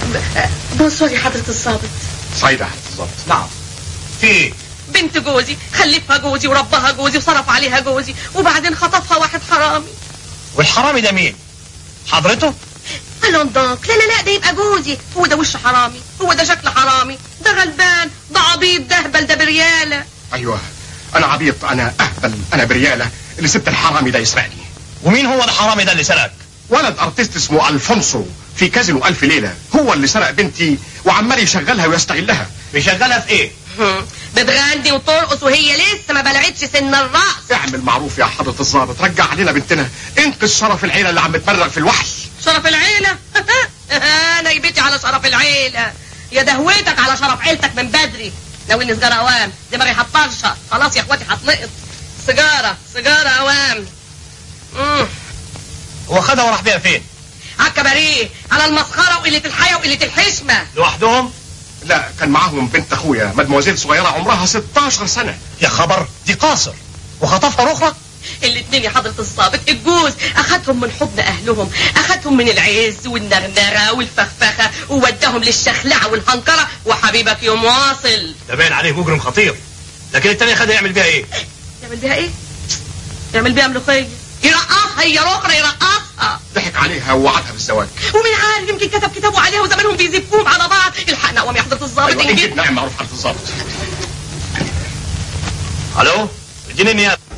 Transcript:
بونسوري حضرة الضابط سعيدة يا حضرة الظابط نعم في ايه بنت جوزي خلفها جوزي وربها جوزي وصرف عليها جوزي وبعدين خطفها واحد حرامي والحرامي ده مين حضرته الون دونك لا لا لا ده يبقى جوزي هو ده وش حرامي هو ده شكل حرامي ده غلبان ده عبيط ده هبل ده بريالة ايوه انا عبيط انا اهبل انا بريالة اللي سبت الحرامي ده يسرقني ومين هو الحرامي ده اللي سرقك ولد ارتيست اسمه الفونسو في كازينو الف ليلة هو اللي سرق بنتي وعمال يشغلها ويستغلها بيشغلها في ايه هم. بتغني وترقص وهي لسه ما بلعتش سن الرأس اعمل معروف يا حضرة الظابط رجع علينا بنتنا انقذ شرف العيلة اللي عم تمرق في الوحش شرف العيلة انا يبيتي على شرف العيلة يا دهوتك على شرف عيلتك من بدري لو اني سجارة اوام دماغي هتطرشق خلاص يا اخواتي هتنقط سيجارة سيجارة اوام مم. هو خدها وراح بيها فين على الكباريه على المسخرة وقلة الحياة وقلة الحشمة لوحدهم لا كان معاهم بنت اخويا مدموزيل صغيرة عمرها 16 سنة يا خبر دي قاصر وخطفها الاخرى الاتنين يا حضرة الضابط الجوز اخدهم من حضن اهلهم اخدهم من العز والنغنغة والفخفخة ووداهم للشخلعة والهنكرة وحبيبك يوم واصل ده باين عليه مجرم خطير لكن التاني خدها يعمل بيها ايه يعمل بيها ايه؟ يعمل بيها ملوخية يرقصها هي الاخرى يرقصها ضحك عليها ووعدها بالزواج ومين عارف يمكن كتب كتابه عليها وزمانهم بيزفوهم على بعض الحقنا قوم يا حضرة الضابط ايوه انجد انجد نعم معروف حضرة الظابط الو اديني النيابه